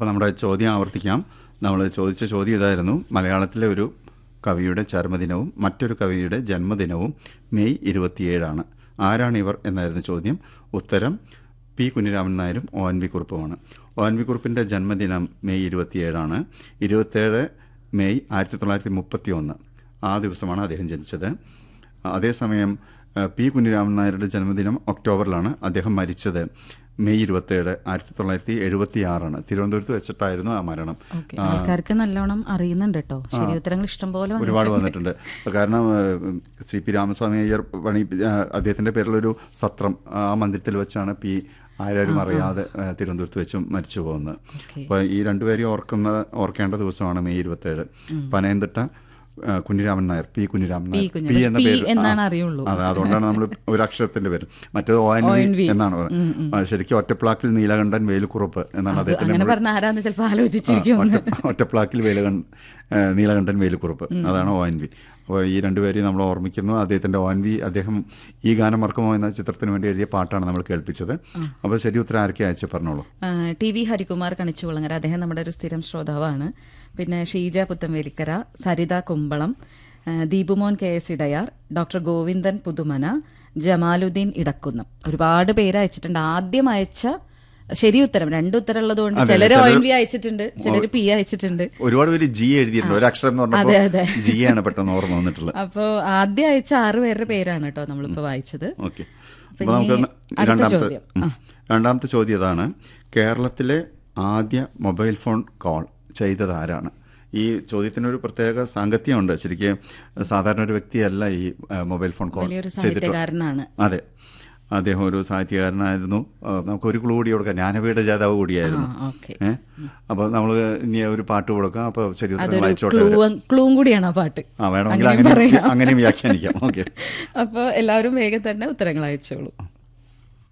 അപ്പോൾ നമ്മുടെ ചോദ്യം ആവർത്തിക്കാം നമ്മൾ ചോദിച്ച ചോദ്യം ഇതായിരുന്നു മലയാളത്തിലെ ഒരു കവിയുടെ ചരമദിനവും മറ്റൊരു കവിയുടെ ജന്മദിനവും മെയ് ഇരുപത്തിയേഴാണ് ആരാണ് ഇവർ എന്നായിരുന്നു ചോദ്യം ഉത്തരം പി കുഞ്ഞിരാമൻ നായരും ഒ എൻ വി കുറുപ്പുമാണ് ഒ എൻ വി കുറുപ്പിൻ്റെ ജന്മദിനം മെയ് ഇരുപത്തിയേഴാണ് ഇരുപത്തേഴ് മെയ് ആയിരത്തി തൊള്ളായിരത്തി മുപ്പത്തി ഒന്ന് ആ ദിവസമാണ് അദ്ദേഹം ജനിച്ചത് അതേസമയം ഏഹ്, പി കുഞ്ഞിരാമൻ നായരുടെ ജന്മദിനം ഒക്ടോബറിലാണ് അദ്ദേഹം മരിച്ചത് മെയ് ഇരുപത്തേഴ് ആയിരത്തി തൊള്ളായിരത്തി എഴുപത്തി ആറാണ് തിരുവനന്തപുരത്ത് വെച്ചിട്ടായിരുന്നു ആ മരണം ഓക്കെ ആൾക്കാർക്ക് നല്ലോണം അറിയുന്നുണ്ട് കേട്ടോ ശരി ഉത്തരങ്ങൾ ഇഷ്ടം പോലെ ഒരുപാട് വന്നിട്ടുണ്ട് കാരണം ഏഹ്, സി പി രാമസ്വാമി അയ്യർ പണി ഏഹ്, അദ്ദേഹത്തിന്റെ പേരിലൊരു സത്രം ആ മന്ദിരത്തിൽ വെച്ചാണ് പി ആരും അറിയാതെ ഏഹ്, തിരുവനന്തപുരത്ത് വെച്ചും മരിച്ചു പോകുന്നത് ഓക്കെ അപ്പോൾ ഈ രണ്ടുപേരെയും ഓർക്കുന്ന ഓർക്കേണ്ട ദിവസമാണ് മെയ് ഇരുപത്തേഴ് പനയംതിട്ട ഏഹ്, Kunhiraman Nair P Kunhiraman P Nair Kunhiraman. P എന്ന പി പേര് എന്നാണ് ആ, അറിയുള്ളൂ. അതെ അതുകൊണ്ടാണ് നമ്മൾ ഒരു അക്ഷരത്തിന്റെ പേര് മറ്റേത് ഒ എൻ ONV. വി എന്നാണ് പറയുന്നത് ആ, ശരിക്കും ഒറ്റപ്ലാക്കിൽ നീലകണ്ഠൻ വേലുക്കുറുപ്പ് എന്നാണ് അത് അദ്ദേഹത്തിന്റെ അങ്ങനെ പറഞ്ഞ ആരാന്ന് ചിലപ്പോൾ ആലോചിച്ചിരിക്കും ഒറ്റ ഒറ്റപ്ലാക്കിൽ വേലുകൺ ഏഹ് നീലകണ്ഠൻ വേലുക്കുറുപ്പ് അതാണ് ഒ എൻ വി അപ്പോൾ ഈ രണ്ടുപേരെയും നമ്മൾ ഓർമ്മിക്കുന്നു അദ്ദേഹത്തിൻ്റെ ഒ എൻ വി അദ്ദേഹം ഈ ഗാനം മറക്കുമോ എന്ന ചിത്രത്തിന് വേണ്ടി എഴുതിയ പാട്ടാണ് നമ്മൾ കേൾപ്പിച്ചത് അപ്പോൾ ശരി ഉത്തരം ആരൊക്കെ അയച്ചു പറഞ്ഞോളൂ ആ, ടി വി ഹരികുമാർ കണിച്ചുകുളങ്ങര അദ്ദേഹം നമ്മുടെ ഒരു സ്ഥിരം ശ്രോതാവാണ് പിന്നെ ഷീജ പുത്തൻവേലിക്കര സരിത കുമ്പളം ആ, Deepumon K S Edayar doctor Govindan Puthumana Jamaluddin Edakkunnam ഒരുപാട് പേര് അയച്ചിട്ടുണ്ട് ആദ്യം അയച്ച ശരി ഉത്തരം രണ്ട് ഉത്തരം ഉള്ളതുകൊണ്ട് അതെ, ചിലര് ചിലര് ഒ എൻ വി അയച്ചിട്ടുണ്ട് ചിലര് പി അയച്ചിട്ടുണ്ട് ഒരുപാട് പേര് ജി എഴുതിയിട്ടുണ്ട് ഒരു അക്ഷരം എന്ന് അതെ, അതെ. പറഞ്ഞപ്പോൾ ജി ആണ് പെട്ടെന്ന് ഓർമ്മ വന്നിട്ടുള്ളത് അപ്പോൾ ആദ്യം അയച്ച ആറ് പേരുടെ പേരാണ് കേട്ടോ നമ്മളിപ്പോൾ വായിച്ചത് ഓക്കെ അപ്പൊ അപ്പോൾ നമുക്ക് ഇനി അടുത്ത രണ്ടാമത്തെ ചോദ്യം. ഉം. രണ്ടാമത്തെ ചോദ്യം ഇതാണ് കേരളത്തിലെ ആദ്യ മൊബൈൽ ഫോൺ കോൾ ചെയ്തത് ആരാണ് ഈ ചോദ്യത്തിനൊരു പ്രത്യേക സാങ്കത്യമുണ്ട് ശരിക്കും സാധാരണ ഒരു വ്യക്തിയല്ല ഈ ആ, മൊബൈൽ ഫോൺ കോൾ വലിയൊരു ചെയ്തിട്ടുള്ളത് സാഹിത്യകാരനാണ് അതെ അദ്ദേഹം ഒരു സാഹിത്യകാരനായിരുന്നു ആ, നമുക്ക് ഒരു ക്ലൂ കൂടി കൊടുക്കാം ജ്ഞാനപീഠ ജാതാവ് കൂടിയായിരുന്നു ആ ഓക്കെ ഏഹ് അപ്പോൾ നമ്മൾ ഇനി ഒരു പാട്ട് കൊടുക്കാം അപ്പോൾ ശരി ഉത്തരങ്ങൾ അതൊരു അയച്ചോട്ടെ ക്ലൂ അവര്. ക്ലൂവും കൂടിയാണ് ആ പാട്ട് ആ വേണമെങ്കിൽ അങ്ങനെയും അങ്ങനെ പറയാം. അങ്ങനെയും വ്യാഖ്യാനിക്കാം ഓക്കെ അപ്പോൾ എല്ലാവരും വേഗം തന്നെ ഉത്തരങ്ങൾ അയച്ചോളൂ